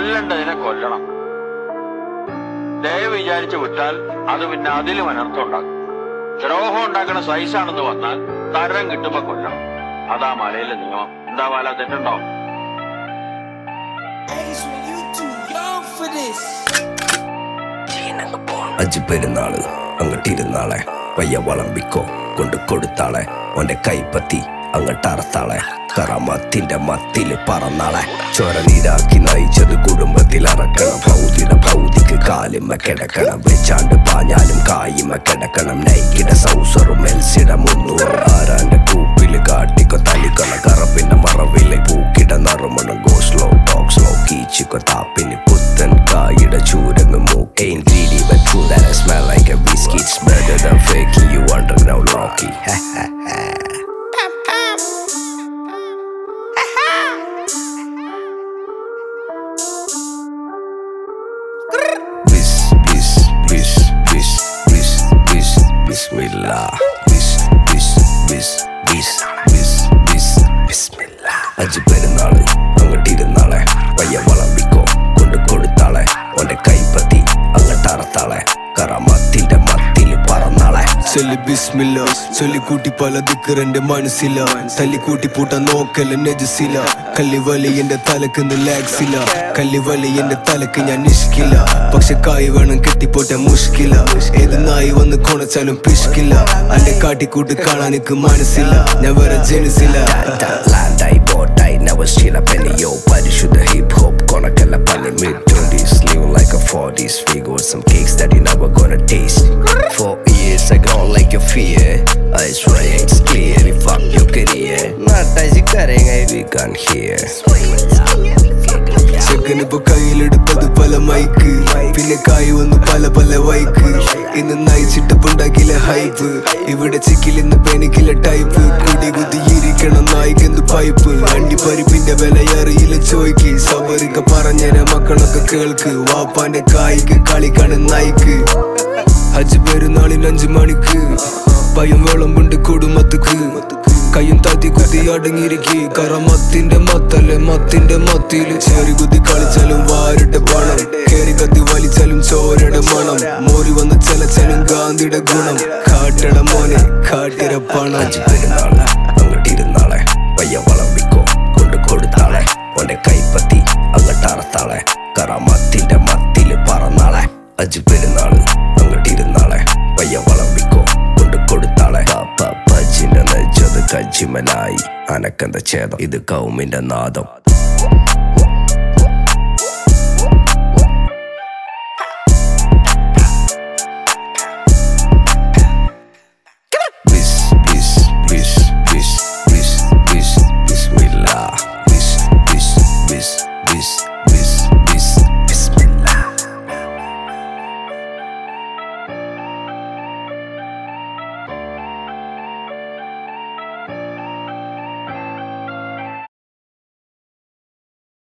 കൊല്ലണ്ടതിനെ കൊല്ലണം ദയ വിചാരിച്ച് വിട്ടാൽ അത് പിന്നെ അതിലും അനർത്ഥം ഉണ്ടാക്കും ദ്രോഹം ഉണ്ടാക്കുന്ന സൈസാണെന്ന് വന്നാൽ തരം കിട്ടുമ്പോ കൊല്ലണം അതാ മലയിലെ നിയമം എന്താ വാല തെറ്റുണ്ടോ Ace, when you too young for this. അജ് പെരുന്നാള് അങ്ങട്ടിരുന്നാളെ പയ്യ വളമ്പിക്കോ കൊണ്ട് കൊടുത്താളെ ഓന്റെ കൈപ്പത്തി അങ്ങട്ടറത്താളെ കറമത്തിന്റെ മത്തില് പറന്നാളെ ചോര നീരാക്കി നയിച്ചത് കുടുംബത്തിൽ അറക്കണം ഭൗതിക ഭൗതിക്ക് കാലിമ്മ കിടക്കണം വെച്ചാണ്ട് പാഞ്ഞാലും കായിമ്മ കിടക്കണം നൈക്കിട സൗസറും മെൽസിട മുന്നൂറ് ആരാന്റെ കൂപ്പില് കാട്ടിക്കോ തലിക്കണ കറപ്പിന്റെ മറവിലെ പൂക്കിട നറുമണം ഗോസ്ലോ ടോക്സ്ലോ കീച്ചിക്കോ താപ്പിന് പുത്തൻ കായിട ചൂരങ്ങ് മൂക്ക് Ain't greedy but true that I smell like a whiskey It's better than faking you underground Rocky Bis, bis, bis, bis, bis, bis, Bismillah Bis, bis, bis, bis, bis, bis, Bismillah അജ് പെരുന്നാള് അങ്ങട്ടിരുന്നാളെ പയ്യ വളമ്പിക്കോ കൊണ്ട് കൊടുത്താളെ ഓന്റെ കൈപ്പത്തി അങ്ങട്ടറത്താളെ കറമത്തിന്റെ മത്തില് പറന്നാളെ ചൊല്ലി ബിസ്മില്ല ചൊല്ലിക്കൂട്ടി പല ദിക്കറെന്റെ മനസ്സില തല്ലിക്കൂട്ടി പൂട്ടാൻ നോക്കല നജസില കല്ലിവലി എന്റെ തലക്ക് ലാക്സില കല്ലിവലി എന്റെ തലക്ക് ഞാൻ നിഷ്കില്ല പക്ഷെ കായ് വേണം കെട്ടിപ്പോട്ടെ മുഷ്കില ഏത് നായി വന്ന് കൊണച്ചാലും പിഷ്കില്ല അന്റെ കാട്ടിക്കൂട്ട് കാണാൻ എനിക്ക് മനസ്സില്ല ഞാൻ വേറെ ജനിസില്ല ലാൻഡായി ബോട്ടായി നവശീല പെനിയോ പരിശുദ്ധ ഹിപ് ഹോപ്പ് കൊണക്കല്ല പണി mid 20s live like a 40s figure with some cakes that you never gonna taste Four years I gone like your fear I swear it's clear if fuck your career Not as you cutting I we can hear ചെക്കനിപ്പോ കയ്യിലെടുത്തത് പല mic പിന്നെ കായ് വന്നു പല പല വൈക്ക് ഇന്ന് നയിച്ചിട്ടപ്പുണ്ടാക്കില്ല hype ഇവിടെ ചിക്കിലിന്ന് പെനിക്കില്ല type കുടി കുത്തിയിരിക്കണം നായിക്കെന്ത് പൈപ്പ് അണ്ടി പരിപ്പിന്റെ വില അറിയില്ല ചോയ്ക്ക് സബറിക്ക പറഞ്ഞര മക്കളൊക്കെ കേൾക്ക് വാപ്പാന്റെ കായ്ക്ക് കളിക്കാണ് നായിക്ക് ഹജ്ജ് പെരുന്നാളിന് അഞ്ചു മണിക്ക് പയ്യം വിളമ്പുണ്ട് കുടുംബത്തുക്ക് കയ്യും താത്തി കുത്തി അടങ്ങിയിരിക്കി കറമത്തിന്റെ മത്തല്ലേ മത്തിന്റെ മത്തില് ചേറി കുത്തി കളിച്ചാലും വാരുടെ പണം കേറി കത്തി വലിച്ചാലും ചോരയുടെ മണം മോരി വന്ന് ചലച്ചാലും ഗാന്ധിയുടെ ഗുണം കാട്ടട മോനെ കാട്ടിര പണം അജ് പെരുന്നാള് അങ്ങട്ടിരുന്നാളെ പയ്യ വളമ്പിക്കോ കൊണ്ട് കൊടുത്താളെ ഓന്റെ കൈപ്പത്തി അങ്ങട്ടറത്താളെ കറമത്തിന്റെ മത്തില് പറന്നാളെ അജ് പെരുന്നാള് അങ്ങട്ടിരുന്നാളെ പയ്യ വളമ്പിക്കോ കൊണ്ട് കൊടുത്താളെ പാപ്പ പജിന്റെ നെച്ചത് കജിമലായി അനക്കന്ത ഛേദം ഇത് കൗമിന്റെ നാദം Bis, bis, bis, bis, bis, bis, Bismillah. Bis, bis, bis, bis, bis.